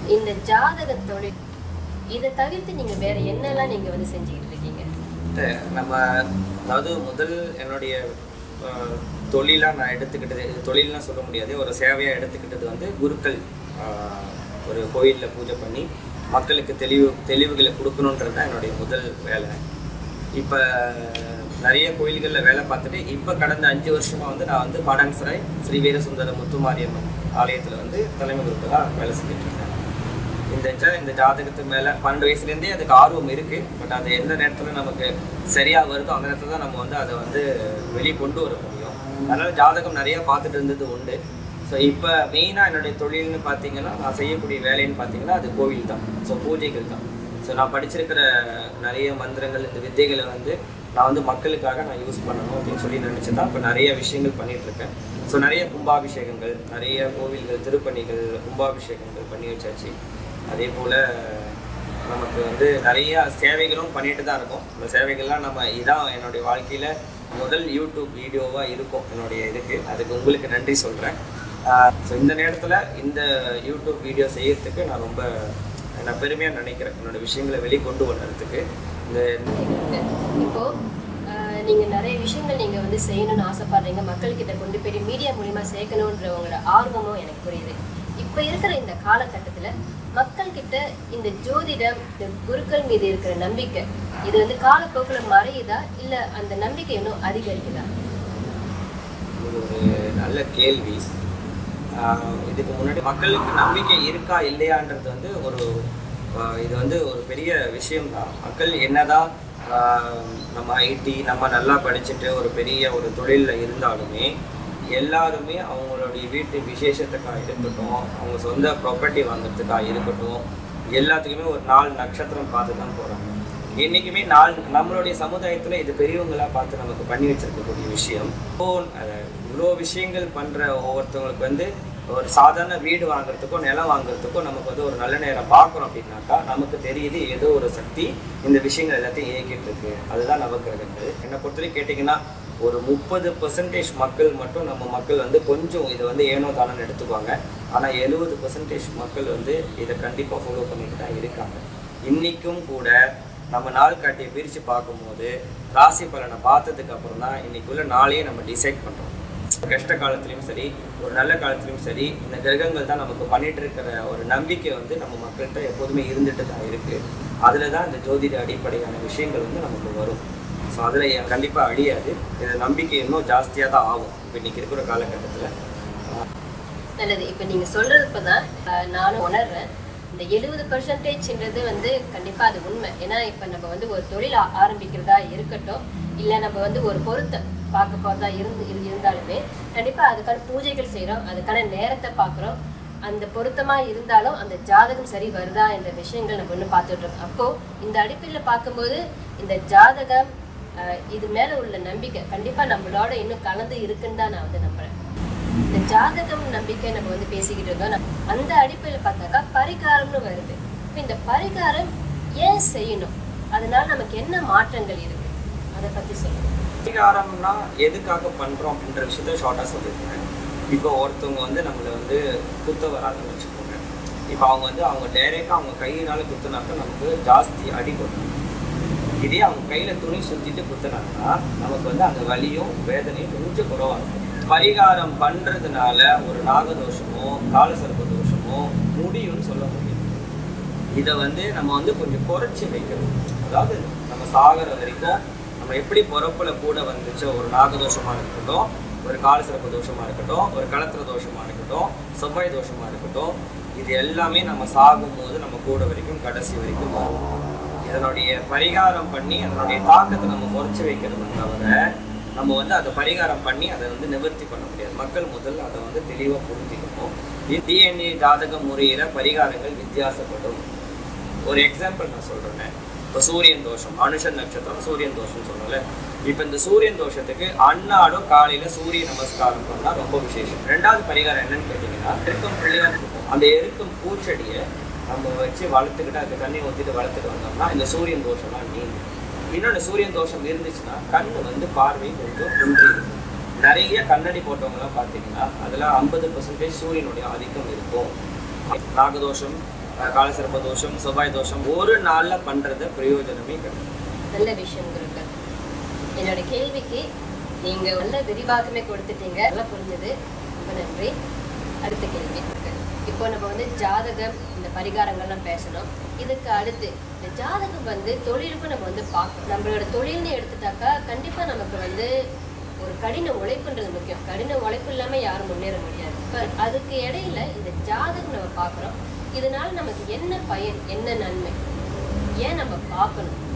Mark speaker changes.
Speaker 1: இந்த ஜாதக தொழில் இதை தவிர்த்து நீங்க வேற என்னெல்லாம் நீங்க வந்து செஞ்சுக்கிட்டு இருக்கீங்க
Speaker 2: இல்ல, நம்ம அதாவது முதல் என்னுடைய அஹ், தொழிலா நான் எடுத்துக்கிட்டது இது தொழில்லாம் சொல்ல முடியாது ஒரு சேவையா எடுத்துக்கிட்டது வந்து குருக்கள் அஹ், ஒரு கோயிலில் பூஜை பண்ணி மக்களுக்கு தெளிவு தெளிவுகளை கொடுக்கணுன்றது தான் என்னுடைய முதல் வேலை இப்போ நிறைய கோயில்களில் வேலை பார்த்துட்டு இப்போ கடந்த அஞ்சு வருஷமா வந்து நான் வந்து பாடான்சராய் ஸ்ரீ வீரசுந்தர முத்துமாரியம்மன் ஆலயத்தில் வந்து தலைமை குருக்களாக வேலை செஞ்சுட்டு இருக்கேன் இந்த ஜா- இந்த ஜாதகத்துக்கு மேலே பன்னெண்டு வயசுலேருந்தே அதுக்கு ஆர்வம் இருக்கு பட் அது எந்த நேரத்தில் நமக்கு சரியா வருதோ அந்த நேரத்தில் தான் நம்ம வந்து அதை வந்து வெளியே கொண்டு வர முடியும் அதனால ஜாதகம் நிறைய பார்த்துட்டு இருந்தது உண்டு ஸோ இப்போ மெயினாக என்னுடைய தொழில்னு பார்த்தீங்கன்னா நான் செய்யக்கூடிய வேலைன்னு பார்த்தீங்கன்னா அது கோவில் தான் ஸோ பூஜைகள் தான் ஸோ நான் படிச்சிருக்கிற நிறைய மந்திரங்கள் இந்த வித்தைகளை வந்து நான் வந்து மக்களுக்காக நான் யூஸ் பண்ணணும் அப்படின்னு சொல்லி நினச்சி தான் இப்போ நிறைய விஷயங்கள் பண்ணிட்டு இருக்கேன் ஸோ நிறைய கும்பாபிஷேகங்கள் நிறைய கோவில்கள் திருப்பணிகள் கும்பாபிஷேகங்கள் பண்ணி வச்சாச்சு அதே போல் நமக்கு வந்து நிறைய சேவைகளும் பண்ணிட்டு தான் இருக்கோம் இந்த சேவைகள்லாம் நம்ம இதான் என்னுடைய வாழ்க்கையில் முதல் யூடியூப் வீடியோவாக இருக்கும் என்னுடைய இதுக்கு அதுக்கு உங்களுக்கு நன்றி சொல்கிறேன் ஸோ இந்த நேரத்தில் இந்த யூடியூப் வீடியோ செய்யறதுக்கு நான் ரொம்ப நான் பெருமையாக நினைக்கிறேன் என்னோட விஷயங்களை வெளிக்கொண்டு வர்றதுக்கு இந்த
Speaker 1: இப்போ ஆஹ், நீங்க நிறைய விஷயங்கள் நீங்க வந்து செய்யணும்னு ஆசைப்படுறீங்க மக்கள்கிட்ட கொண்டு போய் மீடியா மூலியமா சேர்க்கணுன்ற உங்களோட ஆர்வமும் எனக்கு புரியுது இப்போ இருக்கிற இந்த காலகட்டத்துல மக்கள்கிட்ட இந்த ஜோதிடம் இந்த குருக்கள் மீது இருக்கிற நம்பிக்கை இது வந்து காலப்போக்குல மறையுதா இல்ல அந்த நம்பிக்கை இன்னும் அதிகரிக்குதா
Speaker 2: இது ஒரு நல்ல கேள்வி ஆஹ் இதுக்கு முன்னாடி மக்களுக்கு நம்பிக்கை இருக்கா இல்லையான்றது வந்து ஒரு ஆஹ் இது வந்து ஒரு பெரிய விஷயம்தான் மக்கள் என்னதான் ஆஹ் நம்ம ஐடி நம்ம நல்லா படிச்சுட்டு ஒரு பெரிய ஒரு தொழிலில் இருந்தாலுமே எல்லாருமே அவங்களுடைய வீட்டு விசேஷத்துக்காக இருக்கட்டும் அவங்க சொந்த ப்ராப்பர்ட்டி வாங்குறதுக்காக இருக்கட்டும் எல்லாத்துக்குமே ஒரு நாலு நட்சத்திரம் பார்த்து தான் போகிறாங்க என்றைக்குமே நாள் நம்மளுடைய சமுதாயத்தில் இது பெரியவங்களா பார்த்து நமக்கு பண்ணி வச்சிருக்கக்கூடிய விஷயம் இப்போ இவ்வளோ விஷயங்கள் பண்ணுற ஒவ்வொருத்தவங்களுக்கு வந்து ஒரு சாதாரண வீடு வாங்குறதுக்கோ நிலம் வாங்குறதுக்கோ நமக்கு வந்து ஒரு நல்ல நேரம் பார்க்குறோம் அப்படின்னாக்கா நமக்கு தெரியுது ஏதோ ஒரு சக்தி இந்த விஷயங்கள் எல்லாத்தையும் இயக்கிட்டு இருக்கு அதுதான் நவக்கிரகங்கள் என்னை பொறுத்தவரைக்கும் கேட்டிங்கன்னா ஒரு முப்பது பர்சன்டேஜ் மக்கள் மட்டும் நம்ம மக்கள் வந்து கொஞ்சம் இதை வந்து ஏனோ தானோன்னு எடுத்துக்குவாங்க ஆனால் எழுபது பர்சன்டேஜ் மக்கள் வந்து இதை கண்டிப்பாக ஃபாலோ பண்ணிட்டு தான் இருக்காங்க இன்னைக்கும் கூட நம்ம நாள் காட்டியை பிரித்து பார்க்கும்போது ராசி பலனை பார்த்ததுக்கு அப்புறம் தான் இன்னைக்குள்ள நாளையே நம்ம டிசைட் பண்ணுறோம் கஷ்ட காலத்துலேயும் சரி ஒரு நல்ல காலத்துலேயும் சரி இந்த கிரகங்கள் தான் நமக்கு பண்ணிட்டு இருக்கிற ஒரு நம்பிக்கை வந்து நம்ம மக்கள்கிட்ட எப்போதுமே இருந்துட்டு தான் இருக்குது அதில் தான் இந்த ஜோதிட அடிப்படையான விஷயங்கள் வந்து நமக்கு வரும் ஸோ அதில் கண்டிப்பாக அழியாது இது நம்பிக்கை இன்னும் ஜாஸ்தியாக தான் ஆகும் இப்போ இன்னைக்கு இருக்கிற காலகட்டத்தில்
Speaker 1: நல்லது இப்போ நீங்க சொல்றது இப்பதான் ஆஹ், நானும் உணர்றேன் இந்த எழுபது பர்சன்டேஜ்ன்றது வந்து கண்டிப்பா அது உண்மை ஏன்னா இப்போ நம்ம வந்து ஒரு தொழில் ஆ- ஆரம்பிக்கிறதா இருக்கட்டும் இல்லை நம்ம வந்து ஒரு பொருத்தம் பார்க்க போறதா இருந்து இரு- இருந்தாலுமே கண்டிப்பா அதுக்கான பூஜைகள் செய்றோம் அதுக்கான நேரத்தை பார்க்குறோம் அந்த பொருத்தமா இருந்தாலும் அந்த ஜாதகம் சரி வருதா என்ற விஷயங்கள் நம்ம இன்னும் பார்த்துட்டு இருக்கோம் அப்போ இந்த அடிப்படையில் பார்க்கும்போது இந்த ஜாதகம் ஆஹ், இது மேல உள்ள நம்பிக்கை கண்டிப்பா நம்மளோட இன்னும் கலந்து இருக்குன்னு தான் நான் வந்து நம்புறேன் இந்த ஜாதகம் நம்பிக்கை நம்ம வந்து பேசிக்கிட்டு இருந்தோம் நம்ம அந்த அடிப்படையில் பார்த்தாக்கா பரிகாரம்னு வருது இப்போ இந்த பரிகாரம் ஏன் செய்யணும் அதனால நமக்கு என்ன மாற்றங்கள் இருக்கு அதை பத்தி சொல்லுங்க
Speaker 2: பரிகாரம்னா எதுக்காக பண்றோம் அப்படின்ற விஷயத்த ஷார்ட்டாக சொல்லியிருக்கேன் இப்போ ஒருத்தவங்க வந்து நம்மளை வந்து குத்த வராங்கன்னு வச்சுக்கோங்க இப்போ அவங்க வந்து அவங்க டைரெக்டாக அவங்க கையினால குத்துனாக்க நமக்கு ஜாஸ்தி அடிபடும் இதே அவங்க கையில துணி சுத்திட்டு குத்துனாங்கன்னா நமக்கு வந்து அந்த வலியும் வேதனையும் கொஞ்சம் குறவா இருக்கும் பரிகாரம் பண்றதுனால ஒரு நாகதோஷமோ காலசர்ப்ப தோஷமோ முடியும்னு சொல்ல முடியும் இதை வந்து நம்ம வந்து கொஞ்சம் குறைச்சி வைக்கணும் அதாவது நம்ம சாகர வரைக்கும் நம்ம எப்படி பிறப்புல கூட வந்துச்சோ ஒரு நாகதோஷமா இருக்கட்டும் ஒரு காலசிறப்பு தோஷமா இருக்கட்டும் ஒரு களத்திர தோஷமா இருக்கட்டும் செவ்வாய் தோஷமா இருக்கட்டும் இது எல்லாமே நம்ம சாகும்போது நம்ம கூட வரைக்கும் கடைசி வரைக்கும் வரும் இதனுடைய பரிகாரம் பண்ணி அதனுடைய தாக்கத்தை நம்ம குறைச்சி வைக்கிறது தவிர நம்ம வந்து அதை பரிகாரம் பண்ணி அதை வந்து நிவர்த்தி பண்ண முடியாது மக்கள் முதல்ல அதை வந்து தெளிவாக புரிஞ்சுக்கணும் டிஎன்ஏ ஜாதக முறையில பரிகாரங்கள் வித்தியாசப்படும் ஒரு எக்ஸாம்பிள் நான் சொல்றேன் இப்போ சூரியன் தோஷம் அனுஷன் நட்சத்திரம் சூரியன் தோஷம் சொன்னல இப்போ இந்த சூரியன் தோஷத்துக்கு அன்னாடும் காலையில சூரிய நமஸ்காரம் பண்ணா ரொம்ப விசேஷம் ரெண்டாவது பரிகாரம் என்னன்னு கேட்டீங்கன்னா எருக்கம் பிள்ளையார் இருக்கும் அந்த எருக்கம் பூச்செடியை நம்ம வச்சு வளர்த்துக்கிட்டு அதுக்கு தண்ணி ஊற்றிட்டு வளர்த்துட்டு வந்தோம்னா இந்த சூரியன் தோஷம்லாம் நீங்கும் இன்னொன்று சூரியன் தோஷம் இருந்துச்சுன்னா கண்ணு வந்து பார்வை கொஞ்சம் குன்றி இருக்கும் நிறைய கண்ணாடி போட்டவங்கலாம் பார்த்தீங்கன்னா அதில் ஐம்பது பர்சன்டேஜ் சூரியனுடைய ஆதிக்கம் இருக்கும் நாகதோஷம் அஹ், காலசர்ப்ப தோஷம் செவ்வாய் தோஷம் ஒரு நாளில் பண்ணுறது பிரயோஜனமே கிடையாது
Speaker 1: நல்ல விஷயம் குருக்கள் என்னோட கேள்விக்கு நீங்க நல்ல விரிவாக்கமே கொடுத்துட்டீங்க நல்லா புரிஞ்சது ரொம்ப நன்றி அடுத்த கேள்வி குருக்கள் இப்போ நம்ம வந்து ஜாதகம் இந்த பரிகாரங்கள்லாம் பேசணும் இதுக்கு அடுத்து இந்த ஜாதகம் வந்து தொழிலுக்கும் நம்ம வந்து பார்க்கணும் நம்மளோட தொழில்னு எடுத்துட்டாக்கா கண்டிப்பா நமக்கு வந்து ஒரு கடின உழைப்புன்றது முக்கியம் கடின உழைப்பு இல்லாம யாரும் முன்னேற முடியாது இப்போ அதுக்கு இடையில இந்த ஜாதகம் நம்ம பார்க்குறோம் இதனால நமக்கு என்ன பயன் என்ன நன்மை ஏன் நம்ம பார்க்கணும்